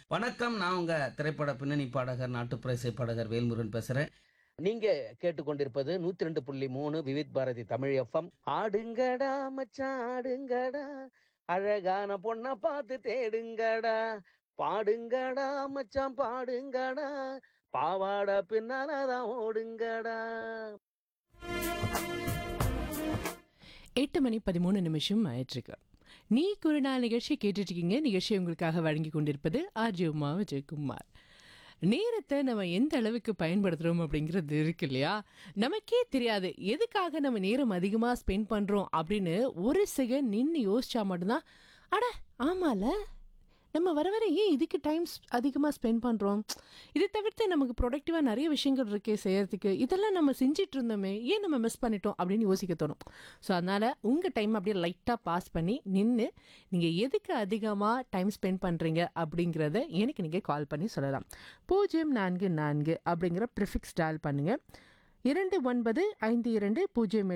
வணக்கம் நான் உங்க திரைப்பட பின்னணி பாடகர் நாட்டுப்புற இசை பாடகர் வேல்முருகன் பேசுறேன் நீங்க கேட்டுக்கொண்டிருப்பது நூத்தி ரெண்டு புள்ளி மூணு விவித் பாரதி தமிழ் எஃப்எம் ஆடுங்கடா மச்சான் ஆடுங்கடா அழகான பொண்ண பார்த்து தேடுங்கடா பாடுங்கடா மச்சான் பாடுங்கடா பாவாடை பின்னாலதான் ஓடுங்கடா எட்டு மணி பதிமூணு நிமிஷம் ஆயிட்டிருக்கு நீ குருநாள் நிகழ்ச்சி கேட்டுட்டு இருக்கீங்க நிகழ்ச்சி உங்களுக்காக வழங்கி கொண்டிருப்பது ஆர்ஜி உமா விஜயகுமார் நேரத்தை நம்ம எந்த அளவுக்கு பயன்படுத்துகிறோம் அப்படிங்கிறது இருக்கு இல்லையா நமக்கே தெரியாது எதுக்காக நம்ம நேரம் அதிகமாக ஸ்பெண்ட் பண்ணுறோம் அப்படின்னு ஒரு செகண்ட் நின்று யோசிச்சா மட்டும்தான் அட ஆமால நம்ம வர வர ஏன் இதுக்கு டைம் அதிகமாக ஸ்பெண்ட் பண்ணுறோம் இதை தவிர்த்து நமக்கு ப்ரொடக்டிவாக நிறைய விஷயங்கள் இருக்கே செய்யறதுக்கு இதெல்லாம் நம்ம செஞ்சிட்டு இருந்தோமே ஏன் நம்ம மிஸ் பண்ணிட்டோம் அப்படின்னு யோசிக்க தோணும் ஸோ அதனால் உங்கள் டைம் அப்படியே லைட்டாக பாஸ் பண்ணி நின்று நீங்கள் எதுக்கு அதிகமாக டைம் ஸ்பெண்ட் பண்ணுறீங்க அப்படிங்கிறத எனக்கு நீங்கள் கால் பண்ணி சொல்லலாம் பூஜ்ஜியம் நான்கு நான்கு அப்படிங்கிற ப்ரிஃபிக்ஸ் டயல் பண்ணுங்கள் இரண்டு ஒன்பது ஐந்து இரண்டு பூஜ்ஜியம்